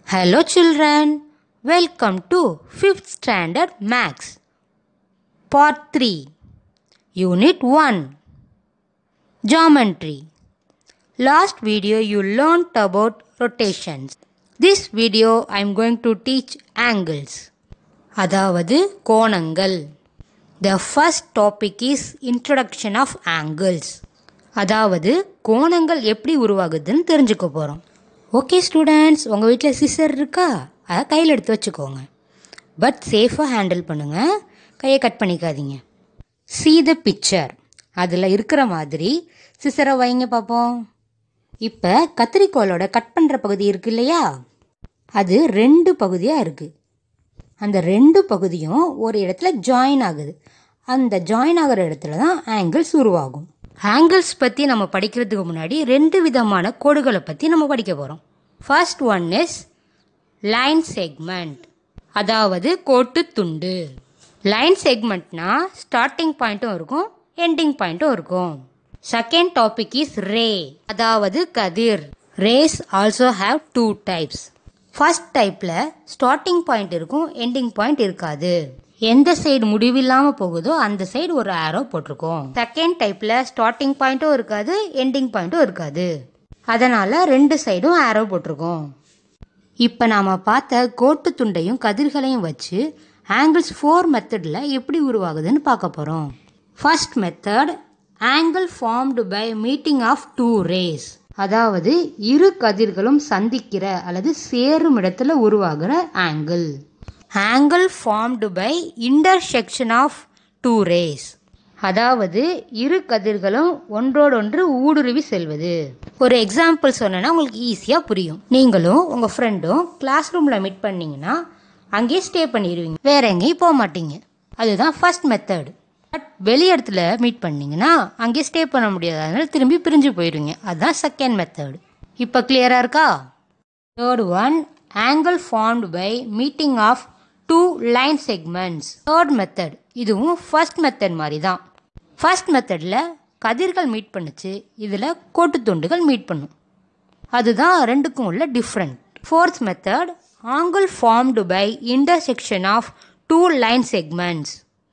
Hello children, welcome to 5th standard Max. Part 3 Unit 1 Geometry Last video you learned about rotations. This video I am going to teach angles. அதாவது கோணங்கள் The first topic is introduction of angles. அதாவது கோணங்கள் எப்படி உருவாகுதுன்னு தெரிஞ்சுக்க போகிறோம் okay students உங்கள் வீட்டில் scissor இருக்கா அதை கையில் எடுத்து வச்சுக்கோங்க பட் சேஃபாக ஹேண்டில் பண்ணுங்கள் கையை கட் பண்ணிக்காதீங்க see the பிக்சர் அதில் இருக்கிற மாதிரி சிசரை வைங்க பார்ப்போம் இப்போ கத்திரிக்கோலோட கட் பண்ணுற பகுதி இருக்கு இல்லையா அது ரெண்டு பகுதியாக இருக்குது அந்த ரெண்டு பகுதியும் ஒரு இடத்துல ஜாயின் ஆகுது அந்த ஜாயின் ஆகிற இடத்துல தான் ஆங்கிள்ஸ் உருவாகும் ஆங்கிள்ஸ் பற்றி நம்ம படிக்கிறதுக்கு முன்னாடி ரெண்டு விதமான கோடுகளை பற்றி நம்ம படிக்க போகிறோம் first one is line segment அதாவது கோட்டு துண்டு லைன் செக்மெண்ட்னா ஸ்டார்டிங் பாயிண்ட்டும் இருக்கும் எண்டிங் பாயிண்ட்டும் இருக்கும் செகண்ட் டாபிக் இஸ் ரே அதாவது கதிர் rays also have two types first டைப்பில் ஸ்டார்டிங் பாயிண்ட் இருக்கும் எண்டிங் பாயிண்ட் இருக்காது எந்த சைடு முடிவில்லாமல் போகுதோ அந்த சைடு ஒரு ஆரோ போட்டிருக்கோம் செகண்ட் டைப்பில் ஸ்டார்டிங் பாயிண்ட்டும் இருக்காது எண்டிங் பாயிண்ட்டும் இருக்காது அதனால் ரெண்டு சைடும் ஆரோ போட்டிருக்கோம் இப்போ நாம் பார்த்த கோட்டு துண்டையும் கதிர்களையும் வச்சு ஆங்கிள்ஸ் ஃபோர் மெத்தடில் எப்படி உருவாகுதுன்னு பார்க்க போகிறோம் first method angle formed by meeting of two rays அதாவது இரு கதிர்களும் சந்திக்கிற அல்லது சேரும் இடத்துல உருவாகிற angle angle formed by intersection of two rays அதாவது இரு கதிர்களும் ஒன்றோடொன்று ஊடுருவி செல்வது ஒரு எக்ஸாம்பிள் சொன்னேன்னா உங்களுக்கு ஈஸியாக புரியும் நீங்களும் உங்கள் ஃப்ரெண்டும் கிளாஸ் ரூமில் மீட் பண்ணீங்கன்னா அங்கேயே ஸ்டே பண்ணிடுவீங்க வேற எங்கேயும் போக மாட்டீங்க அதுதான் ஃபர்ஸ்ட் மெத்தட் பட் வெளி இடத்துல மீட் பண்ணீங்கன்னா அங்கேயே ஸ்டே பண்ண முடியாது அதனால திரும்பி பிரிஞ்சு போயிடுவீங்க அதுதான் செகண்ட் மெத்தட் இப்போ கிளியராக இருக்கா third one angle formed by meeting of two line segments third method இதுவும் ஃபர்ஸ்ட் மெத்தட் மாதிரி தான் ஃபர்ஸ்ட் மெத்தடில் கதிர்கள் மீட் பண்ணுச்சு இதில் கோட்டு துண்டுகள் மீட் பண்ணும் அதுதான் ரெண்டுக்கும் உள்ள different fourth method angle formed by intersection of two line segments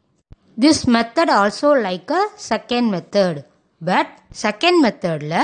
this method also like a second method but second மெத்தடில்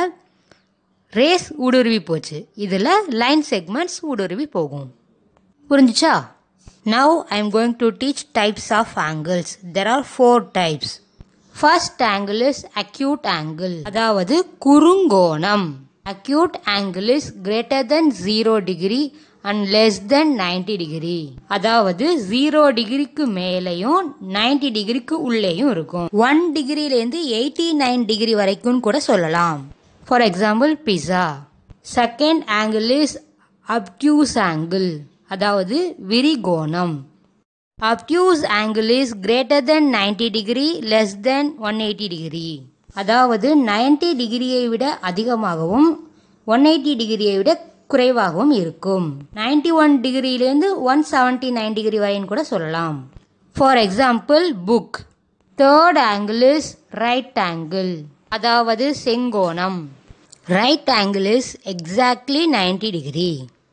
ரேஸ் ஊடுருவி போச்சு இதில் லைன் செக்மெண்ட்ஸ் ஊடுருவி போகும் புரிஞ்சுச்சா now I am going to teach types of angles there are four types first angle is acute angle அதாவது குறுங்கோணம் acute angle is greater than zero degree and less than ninety degree அதாவது zero டிகிரிக்கு மேலேயும் ninety டிகிரிக்கு உள்ளேயும் இருக்கும் one டிகிரிலேருந்து eighty nine degree வரைக்கும் கூட சொல்லலாம் for example pizza second angle is obtuse angle அதாவது விரிகோணம் obtuse angle is greater than ninety degree less than one eighty degree அதாவது நைன்டி டிகிரியை விட அதிகமாகவும் ஒன் எயிட்டி டிகிரியை விட குறைவாகவும் இருக்கும் நைன்டி ஒன் டிகிரியிலேருந்து ஒன் செவன்டி நைன் டிகிரி வரைன்னு கூட சொல்லலாம் for example book third angle is right angle அதாவது செங்கோணம் right angle is exactly ninety degree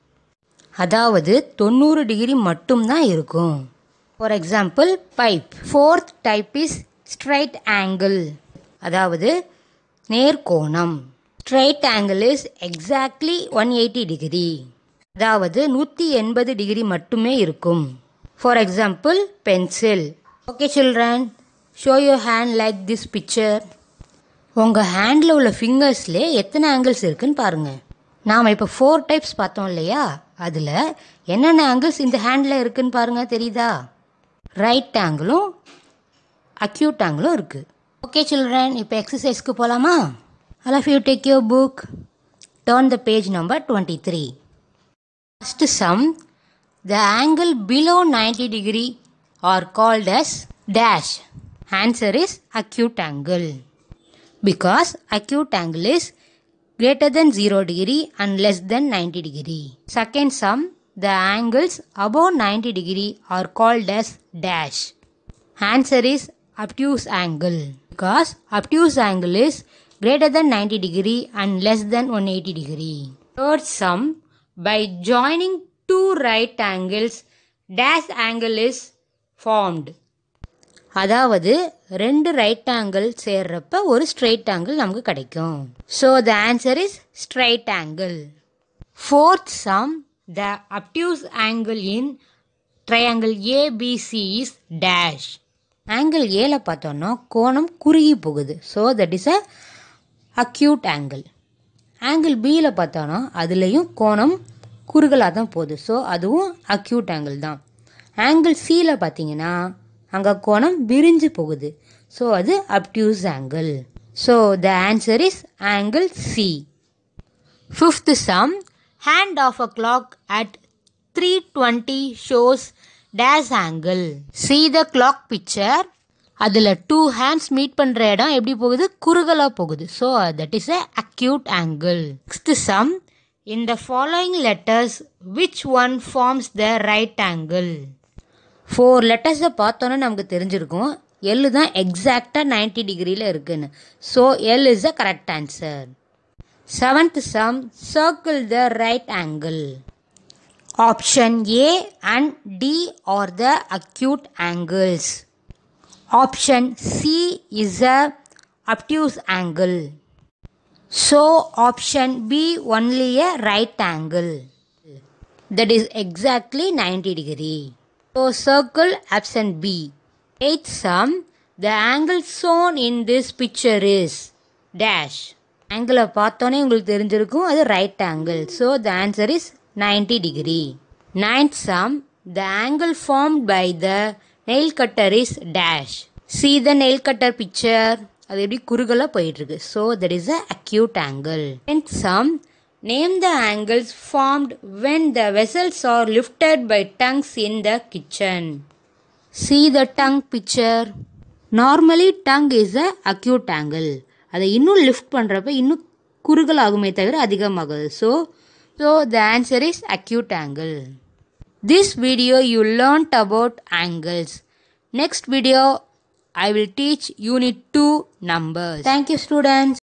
அதாவது தொண்ணூறு டிகிரி மட்டும்தான் இருக்கும் for example pipe fourth type is straight angle அதாவது நேர்கோணம் straight angle is exactly one eighty degree அதாவது நூற்றி எண்பது டிகிரி மட்டுமே இருக்கும் for example pencil okay children show your hand like this picture உங்கள் ஹேண்டில் உள்ள ஃபிங்கர்ஸ்லேயே எத்தனை ஆங்கிள்ஸ் இருக்குன்னு பாருங்கள் நாம் இப்போ ஃபோர் டைப்ஸ் பார்த்தோம் இல்லையா அதில் என்னென்ன ஆங்கிள்ஸ் இந்த ஹேண்டில் இருக்குன்னு பாருங்கள் தெரியுதா ரைட் ஆங்கிளும் அக்யூட் ஆங்கிளும் இருக்குது ஓகே சில்ட்ரன் இப்போ எக்ஸசைஸ்க்கு போகலாமா all of you take your book turn the page number twenty three first sum the angle below ninety degree are called as dash answer is acute angle because acute angle is greater than 0 degree and less than 90 degree. Second sum, the angles above 90 degree are called as dash. Answer is obtuse angle because obtuse angle is greater than 90 degree and less than 180 degree. Third sum, by joining two right angles, dash angle is formed. அதாவது ரெண்டு right angle சேர்றப்ப ஒரு straight angle நமக்கு கிடைக்கும் so the answer is straight angle fourth sum the obtuse angle in triangle ABC is dash angle ஏல பார்த்தோன்னா கோணம் குறுகி போகுது so that is a acute angle angle பியில் பார்த்தோன்னா அதுலேயும் கோணம் குறுகலாக தான் போகுது ஸோ அதுவும் அக்யூட் ஆங்கிள் தான் ஆங்கிள் சியில் பார்த்தீங்கன்னா அங்கே கோணம் விரிஞ்சு போகுது ஸோ அது obtuse angle so the answer is angle C fifth sum hand of a clock at three twenty shows dash angle see the clock picture அதில் டூ ஹேண்ட்ஸ் மீட் பண்ணுற இடம் எப்படி போகுது குறுகலாக போகுது so that is a acute angle next sum in the following letters which one forms the right angle four லெட்டர்ஸை பார்த்தோன்னே நமக்கு தெரிஞ்சிருக்கும் எல் தான் எக்ஸாக்டாக நைன்டி டிகிரியில் இருக்குன்னு so L is the correct answer seventh sum circle the right angle option A and D are the acute angles option C is a obtuse angle so option B only a right angle that is exactly 90 degree so circle option b eighth sum the angle shown in this picture is dash ஆங்கிளை பார்த்தோன்னே உங்களுக்கு தெரிஞ்சிருக்கும் அது right angle so the answer is ninety degree ninth sum the angle formed by the nail cutter is dash see the nail cutter picture அது எப்படி குறுகலாக போயிட்டுருக்கு so that is a acute angle tenth sum name the angles formed when the vessels are lifted by tongs in the kitchen see the tong picture normally tong is a acute angle அதை இன்னும் lift பண்ணுறப்ப இன்னும் குறுகலாகுமே தவிர அதிகமாகுது so so the answer is acute angle This video you learnt about angles. Next video I will teach unit 2 numbers. Thank you students.